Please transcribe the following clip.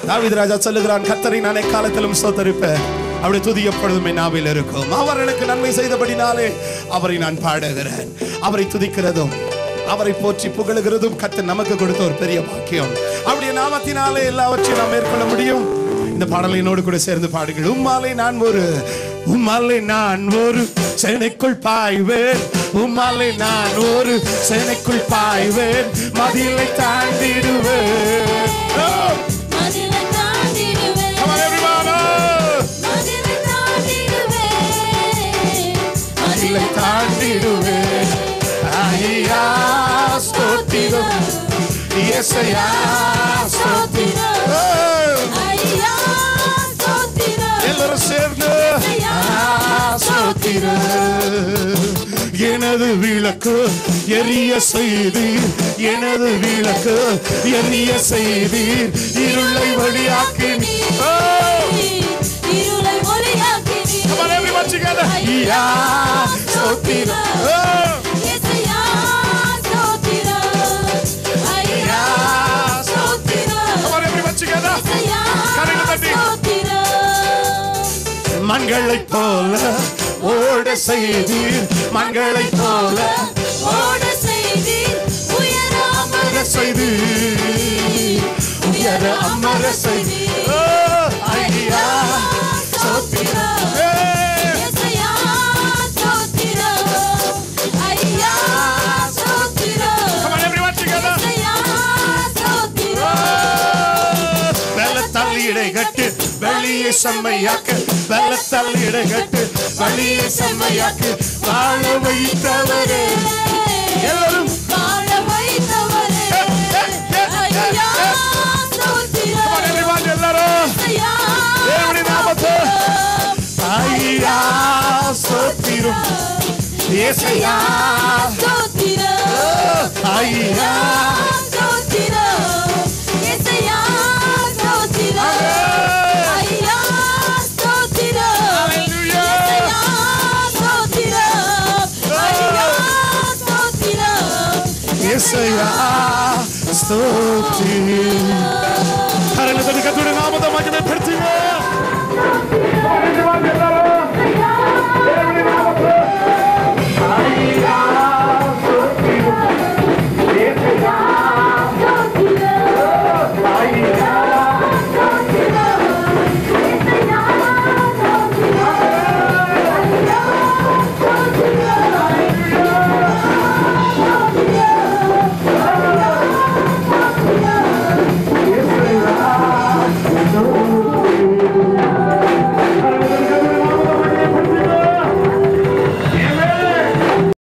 தாவீது ராஜா சொல்லுகிறான் கத்தரை நான் எக்காலத்திலும் சோத்தரிப்பேன் அவருடைய துதி எப்பொழுதுமே நாவில் இருக்கும் அவர் எனக்கு நன்மை செய்தபடினாலே அவரை நான் பாடுகிறேன் அவரை துதிக்கிறதும் அவரை போற்றி புகழுகிறதும் கத்து நமக்கு கொடுத்த ஒரு பெரிய பாக்கியம் அவருடைய நாமத்தினாலே எல்லாவற்றையும் நாம் மேற்கொள்ள முடியும் இந்த பாடலை என்னோடு கூட சேர்ந்து பாடுங்கள் உம்மாலே நான் ஒரு உம்மாலே நான் ஒரு சேனைக்குள் பாய்வேன் உம்மாலே நான் ஒரு சேனைக்குள் பாய்வேன் மதிலை தாண்டிடுவேன் Oh! மதிலை தாண்டிடுவேன். Come on, everyone! Oh! மதிலை தாண்டிடுவேன். மதிலை தாண்டிடுவேன் ஐயா ஸ்தோத்திரம் இயேசையா ஸ்தோத்திரம் Oh! ஐயா, ஸ்தோத்திரம். எல்லாரும் சேர்ந்து ஸ்தோத்திரம் எனது விளக்கு எரிய செய்தீர் எனது விளக்கு எரிய செய்தீர் இருளை வழியாக்கி இருளை ஒளியாக்கினீர். Come on, everyone together. ஐயா ஸ்தோத்திரம் Oh! இயேசையா, ஸ்தோத்திரம். ஐயா, ஸ்தோத்திரம். Come on, everyone together. இயேசையா, கரங்களை தட்டி. ஸ்தோத்திரம். மண்களைப் போல ஓட செய்தீர் மண்களைப் போல ஓட செய்தீர், உயர அமர அமர செய்தீர் உயர அமர செய்தீர் ஓ, ஐயா ஸ்தோத்திரம். ஏய். இயேசையா, ஸ்தோத்திரம். ஐயா, ஸ்தோத்திரம். Come on, everyone together. இயேசையா, ஸ்தோத்திரம். வெள்ளத்தால் இடை கட்டு வெளியே செம்மையாக்க வெள்ளத்தால் இடை கட்டு வெளியே செம்மையாக்கு வாழ வைத்தவரே எல்லாரும் வாழ வைத்தவரே. ஐயா, ஸ்தோத்திரம். Come on, everyone, எல்லாரும் ஐயா, தேவனுடைய நாமத்தை ஐயா ஸ்தோத்திரம் ஏசையா ஸ்தோத்திரம். ஐயா ஸ்தோத்திரம். இயேசையா, ஸ்தோத்திரம். ஐயா, ஸ்தோத்திரம். Hallelujah. இயேசையா, ஸ்தோத்திரம். ஐயா, ஸ்தோத்திரம். ஏசையா ஸ்தோத்திரம் கரங்களை தட்டி கர்த்தருடைய நாமத்தை